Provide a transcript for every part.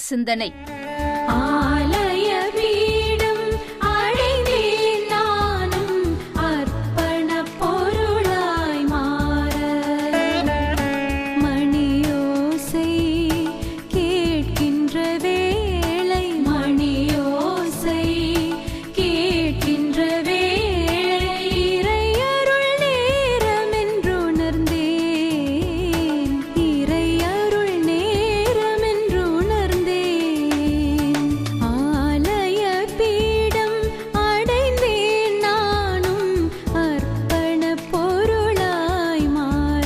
சிந்தனை ஆலய பீடம் அடைந்தேன் நானும் அர்ப்பண பொருளாய் மாற மணியோசை கேட்கின்ற வேளை மணியோசை கேட்கின்ற வேளை இறையருள் நேரம் என்று உணர்ந்தேன் இறையருள் நேரம் என்று உணர்ந்தேன் ஆலய பீடம் அடைந்தேன் நானும் அர்ப்பண பொருளாய் மாற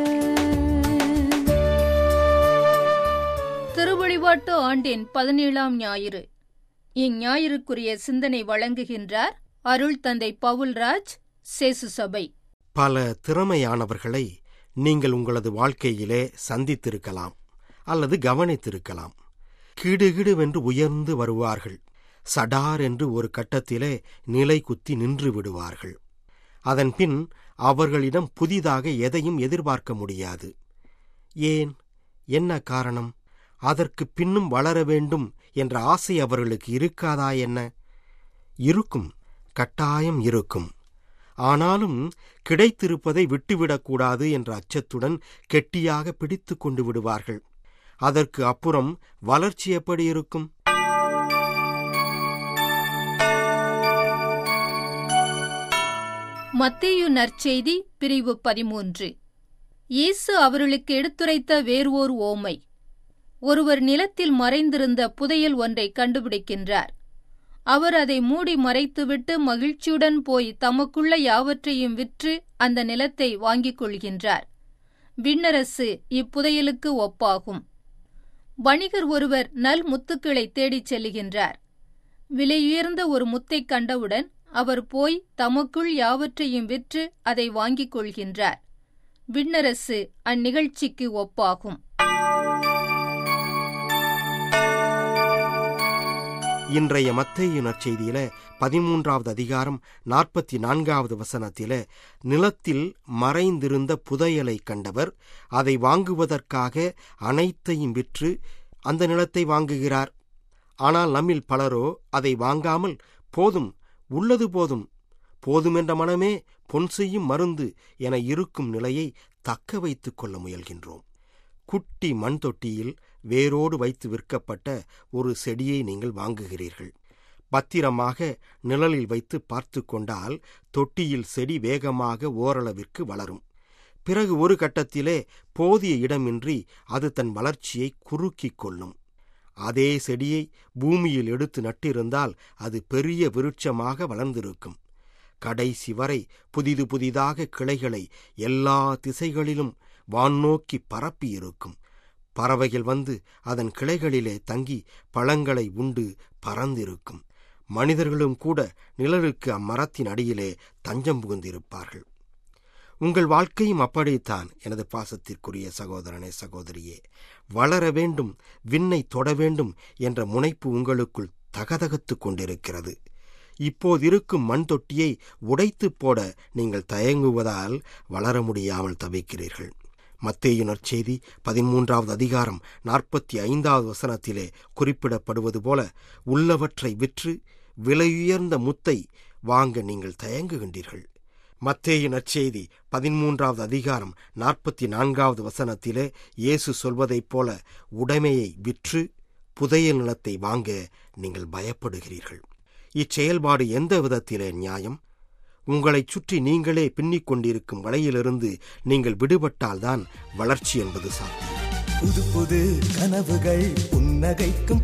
திருவழிபாட்டு ஆண்டின் பதினேழாம் ஞாயிறு இஞ்ஞாயிறுக்குரிய சிந்தனை வழங்குகின்றார் அருள் தந்தை பவுல்ராஜ் சேசு சபை பல திறமையானவர்களை நீங்கள் உங்களது வாழ்க்கையிலே சந்தித்திருக்கலாம் அல்லது கவனித்திருக்கலாம் கிடுகிடுவென்று உயர்ந்து வருவார்கள் சடார் என்று ஒரு கட்டத்திலே நிலை குத்தி நின்று விடுவார்கள் அதன்பின் அவர்களிடம் புதிதாக எதையும் எதிர்பார்க்க முடியாது ஏன் என்ன காரணம் அதற்கு பின்னும் வளர வேண்டும் என்ற ஆசை அவர்களுக்கு இருக்காதா என்ன இருக்கும் கட்டாயம் இருக்கும் ஆனாலும் கிடைத்திருப்பதை விட்டுவிடக்கூடாது என்ற அச்சத்துடன் கெட்டியாக பிடித்துக் கொண்டு விடுவார்கள் அதற்கு அப்புறம் வளர்ச்சி எப்படி இருக்கும் மத்தேயு நற்செய்தி பிரிவு பதிமூன்று இயேசு அவர்களுக்கு எடுத்துரைத்த வேறு ஓர் ஓமை ஒருவர் நிலத்தில் மறைந்திருந்த புதையல் ஒன்றை கண்டுபிடிக்கின்றார் அவர் அதை மூடி மறைத்துவிட்டு மகிழ்ச்சியுடன் போய் தமக்குள்ள யாவற்றையும் விற்று அந்த நிலத்தை வாங்கிக் கொள்கின்றார் விண்ணரசு இப்புதையலுக்கு ஒப்பாகும் வணிகர் ஒருவர் நல் முத்துக்களை தேடிச் செல்லுகின்றார் விலையுயர்ந்த ஒரு முத்தைக் கண்டவுடன் அவர் போய் தமக்குள் யாவற்றையும் விற்று அதை வாங்கிக் கொள்கின்றார் விண்ணரசு அந்நிகழ்ச்சிக்கு ஒப்பாகும் இன்றைய மத்தேயு நற்செய்தியில பதிமூன்றாவது அதிகாரம் நாற்பத்தி நான்காவது வசனத்தில நிலத்தில் மறைந்திருந்த புதையலை கண்டவர் அதை வாங்குவதற்காக அனைத்தையும் விற்று அந்த நிலத்தை வாங்குகிறார் ஆனால் நம்மில் பலரோ அதை வாங்காமல் போதும் உள்ளது போதும் போதுமென்ற மனமே பொன் செய்யும் மருந்து என இருக்கும் நிலையை தக்க வைத்துக் கொள்ள முயல்கின்றோம் குட்டி மண் தொட்டியில் வேரோடு வைத்து விற்கப்பட்ட ஒரு செடியை நீங்கள் வாங்குகிறீர்கள் பத்திரமாக நிழலில் வைத்து பார்த்து கொண்டால் தொட்டியில் செடி வேகமாக ஓரளவிற்கு வளரும் பிறகு ஒரு கட்டத்திலே போதிய இடமின்றி அது தன் வளர்ச்சியை குறுக்கிக் கொள்ளும் அதே செடியை பூமியில் எடுத்து நட்டிருந்தால் அது பெரிய விருட்சமாக வளர்ந்திருக்கும் கடைசி வரை புதிது புதிதாக கிளைகளை எல்லா திசைகளிலும் வானோக்கி பரப்பியிருக்கும் பறவைகள் வந்து அதன் கிளைகளிலே தங்கி பழங்களை உண்டு பறந்திருக்கும் மனிதர்களும் கூட நிழலுக்கு அம்மரத்தின் அடியிலே தஞ்சம் புகுந்திருப்பார்கள் உங்கள் வாழ்க்கையும் அப்படித்தான் எனது பாசத்திற்குரிய சகோதரனே சகோதரியே வளர வேண்டும் விண்ணை தொட வேண்டும் என்ற முனைப்பு உங்களுக்குள் தகதகத்துக் கொண்டிருக்கிறது இப்போதிருக்கும் மண் தொட்டியை உடைத்துப் போட நீங்கள் தயங்குவதால் வளர முடியாமல் தவிக்கிறீர்கள் மத்தேயு நற்செய்தி பதிமூன்றாவது அதிகாரம் நாற்பத்தி ஐந்தாவது வசனத்திலே குறிப்பிடப்படுவது போல உள்ளவற்றை விற்று விலையுயர்ந்த முத்தை வாங்க நீங்கள் தயங்குகின்றீர்கள் மத்தேயு நற்செய்தி பதிமூன்றாவது அதிகாரம் நாற்பத்தி நான்காவது வசனத்திலே இயேசு சொல்வதைப் போல உடைமையை விற்று புதையல் நிலத்தை வாங்க நீங்கள் பயப்படுகிறீர்கள் இச்செயல்பாடு எந்த விதத்திலே நியாயம் உங்களைச் சுற்றி நீங்களே பின்னிக் கொண்டிருக்கும் வலையிலிருந்து நீங்கள் விடுபட்டால்தான் வளர்ச்சி என்பது சாத்தியம் புது புது கனவுகள் புன்னகைக்கும்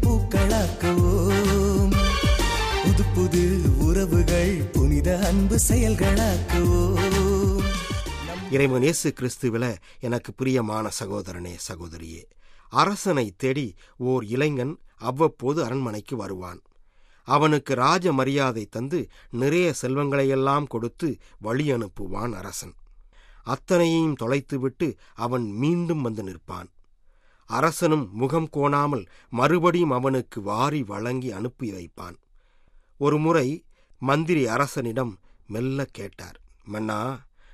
பூக்களாக்குவோம் புது புது உறவுகள் புனித அன்பு செயல்களாக்குவோம் இறைவன் இயேசு கிறிஸ்துவில எனக்கு பிரியமான சகோதரனே சகோதரியே அரசனை தேடி ஓர் இளைஞன் அவ்வப்போது அரண்மனைக்கு வருவான் அவனுக்கு ராஜ மரியாதை தந்து நிறைய செல்வங்களையெல்லாம் கொடுத்து வழி அனுப்புவான் அரசன் அத்தனையையும் தொலைத்துவிட்டு அவன் மீண்டும் வந்து நிற்பான் அரசனும் முகம் கோணாமல் மறுபடியும் அவனுக்கு வாரி வழங்கி அனுப்பி வைப்பான் ஒருமுறை மந்திரி அரசனிடம் மெல்ல கேட்டார் மன்னா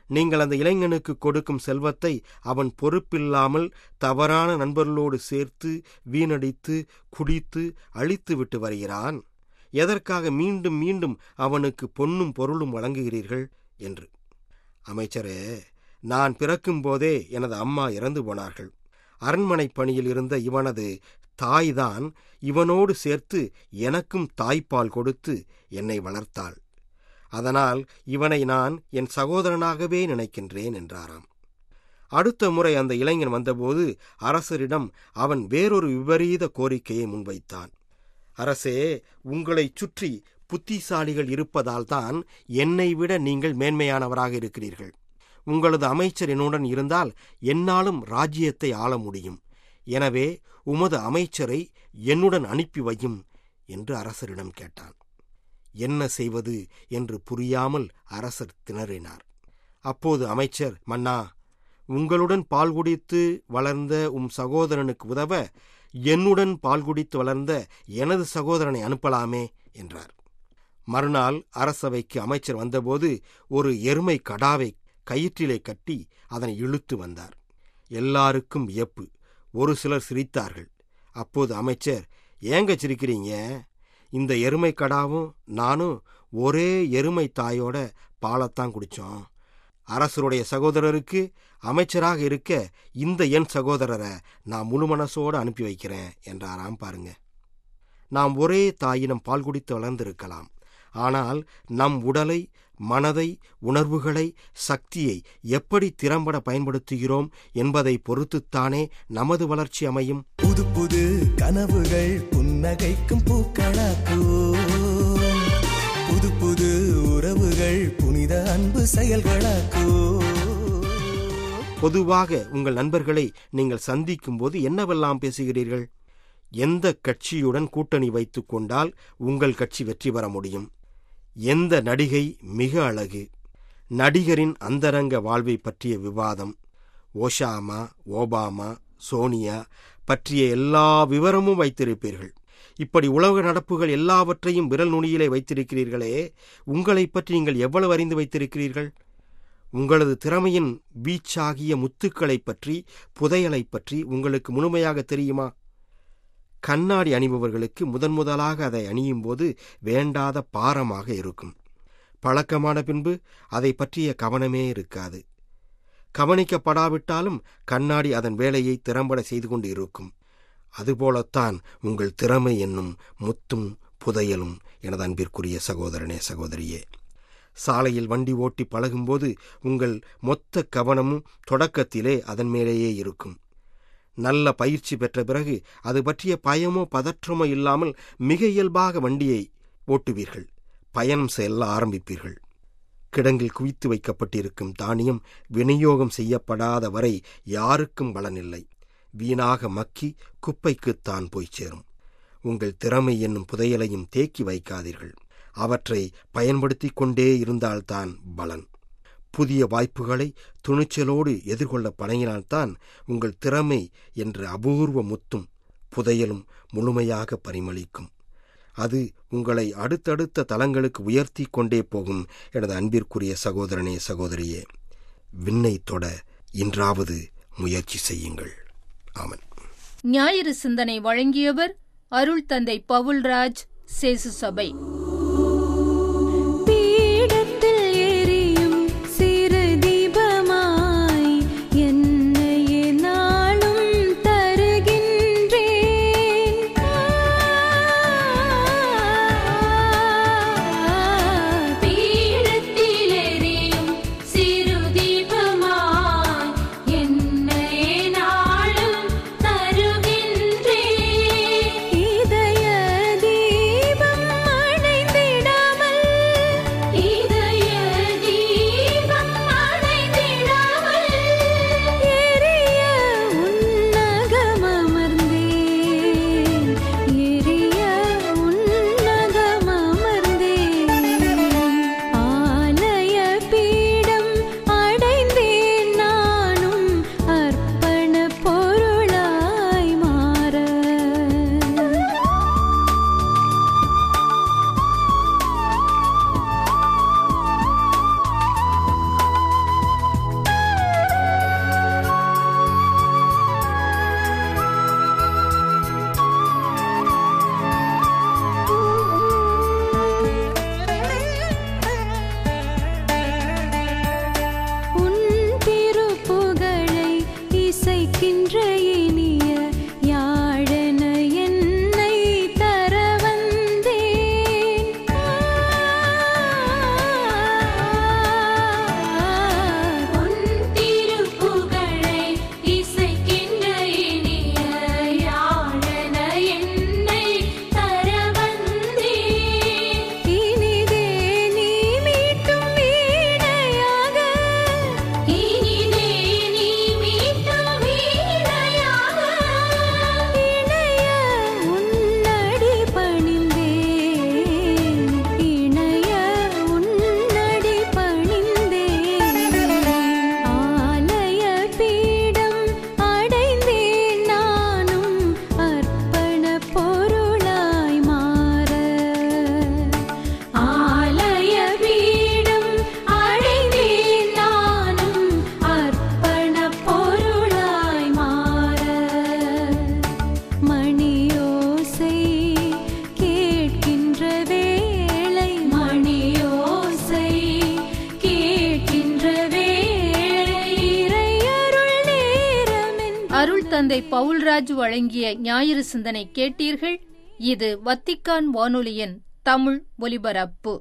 நீங்கள் அந்த இளைஞனுக்கு கொடுக்கும் செல்வத்தை அவன் பொறுப்பில்லாமல் தவறான நண்பர்களோடு சேர்த்து வீணடித்து குடித்து அழித்து விட்டு வருகிறான் எதற்காக மீண்டும் மீண்டும் அவனுக்கு பொன்னும் பொருளும் வழங்குகிறீர்கள் என்று அமைச்சரே நான் பிறக்கும்போதே எனது அம்மா இறந்து போனார்கள் அரண்மனை பணியில் இருந்த இவனது தாய்தான் இவனோடு சேர்த்து எனக்கும் தாய்ப்பால் கொடுத்து என்னை வளர்த்தாள் அதனால் இவனை நான் என் சகோதரனாகவே நினைக்கின்றேன் என்றாராம் அடுத்த முறை அந்த இளைஞன் வந்தபோது அரசரிடம் அவன் வேறொரு விபரீத கோரிக்கையை முன்வைத்தான் அரசே உங்களைச் சுற்றி புத்திசாலிகள் இருப்பதால்தான் என்னை விட நீங்கள் மேன்மையானவராக இருக்கிறீர்கள் உங்களது அமைச்சர் என்னுடன் இருந்தால் என்னாலும் ராஜ்யத்தை ஆள முடியும் எனவே உமது அமைச்சரை என்னுடன் அனுப்பி வையும் என்று அரசரிடம் கேட்டான் என்ன செய்வது என்று புரியாமல் அரசர் திணறினார் அப்போது அமைச்சர் மன்னா உங்களுடன் பால் குடித்து வளர்ந்த உம் சகோதரனுக்கு உதவ என்னுடன் பால் குடித்து வளர்ந்த எனது சகோதரனை அனுப்பலாமே என்றார் மறுநாள் அரசவைக்கு அமைச்சர் வந்தபோது ஒரு எருமை கடாவை கயிற்றிலே கட்டி அதனை இழுத்து வந்தார் எல்லாருக்கும் வியப்பு ஒரு சிலர் சிரித்தார்கள் அப்போது அமைச்சர் ஏங்க சிரிக்கிறீங்க இந்த எருமை கடாவும் நானும் ஒரே எருமை தாயோட பாலத்தான் குடிச்சோம் அரசருடைய சகோதரருக்கு அமைச்சராக இருக்க இந்த என் சகோதரரை நான் முழு மனசோடு அனுப்பி வைக்கிறேன் என்றாராம் பாருங்க நாம் ஒரே தாயினம் பால் குடித்து வளர்ந்திருக்கலாம் ஆனால் நம் உடலை மனதை உணர்வுகளை சக்தியை எப்படி திறம்பட பயன்படுத்துகிறோம் என்பதை பொறுத்துத்தானே நமது வளர்ச்சி அமையும் புது புது கனவுகள் புன்னகைக்கும் பூக்களாக்குவோம் புது புது உறவுகள் புனித அன்பு செயல்களாக்குவோம் பொதுவாக உங்கள் நண்பர்களை நீங்கள் சந்திக்கும் போது என்னவெல்லாம் பேசுகிறீர்கள் எந்த கட்சியுடன் கூட்டணி வைத்துக் கொண்டால் உங்கள் கட்சி வெற்றி பெற முடியும் எந்த நடிகை மிக அழகு நடிகரின் அந்தரங்க வாழ்வை பற்றிய விவாதம் ஓஷாமா ஓபாமா சோனியா பற்றிய எல்லா விவரமும் வைத்திருப்பீர்கள் இப்படி உலக நடப்புகள் எல்லாவற்றையும் விரல் நுனியிலே வைத்திருக்கிறீர்களே உங்களைப் பற்றி நீங்கள் எவ்வளவு அறிந்து வைத்திருக்கிறீர்கள் உங்களது திறமையின் வீச்சாகிய முத்துக்களைப் பற்றி புதையலைப் பற்றி உங்களுக்கு முழுமையாக தெரியுமா கண்ணாடி அணிபவர்களுக்கு முதன் முதலாக அதை அணியும் போது வேண்டாத பாரமாக இருக்கும் பழக்கமான பின்பு அதை பற்றிய கவனமே இருக்காது கவனிக்கப்படாவிட்டாலும் கண்ணாடி அதன் வேலையை திறம்பட செய்து கொண்டு இருக்கும் அதுபோலத்தான் உங்கள் திறமை என்னும் முத்தும் புதையலும் எனது அன்பிற்குரிய சகோதரனே சகோதரியே சாலையில் வண்டி ஓட்டி பழகும்போது உங்கள் மொத்த கவனமும் தொடக்கத்திலே அதன் மேலேயே இருக்கும் நல்ல பயிற்சி பெற்ற பிறகு அது பற்றிய பயமோ பதற்றமோ இல்லாமல் மிக இயல்பாக வண்டியை ஓட்டுவீர்கள் பயணம் செல்ல ஆரம்பிப்பீர்கள் கிடங்கில் குவித்து வைக்கப்பட்டிருக்கும் தானியம் விநியோகம் செய்யப்படாத வரை யாருக்கும் பலனில்லை வீணாக மக்கி குப்பைக்குத்தான் போய் சேரும் உங்கள் திறமை என்னும் புதையலையும் தேக்கி வைக்காதீர்கள் அவற்றை பயன்படுத்திக் கொண்டே இருந்தால்தான் பலன் புதிய வாய்ப்புகளை துணிச்சலோடு எதிர்கொள்ள பழகினால்தான் உங்கள் திறமை என்ற அபூர்வ முத்தும் புதையலும் முழுமையாக பரிமளிக்கும் அது உங்களை அடுத்தடுத்த தலங்களுக்கு உயர்த்தி கொண்டே போகும் எனது அன்பிற்குரிய சகோதரனே சகோதரியே விண்ணை தொட இன்றாவது முயற்சி செய்யுங்கள் ஆமன் ஞாயிறு சிந்தனை வழங்கியவர் அருள் தந்தை பவுல்ராஜ் சேசு சபை பீடத்தில் எரியும் சிறு தீபமாய் என்னையே நாளும் தருகின்றேன் பீடத்தில் எரியும் சிறு தீபமாய் என்னையே நாளும் தருகின்றேன் இதய தீபம் அணைந்தேன் அருள் தந்தை பவுல்ராஜ் வழங்கிய ஞாயிறு சிந்தனை கேட்டீர்கள் இது வத்திக்கான் வானொலியின் தமிழ் ஒலிபரப்பு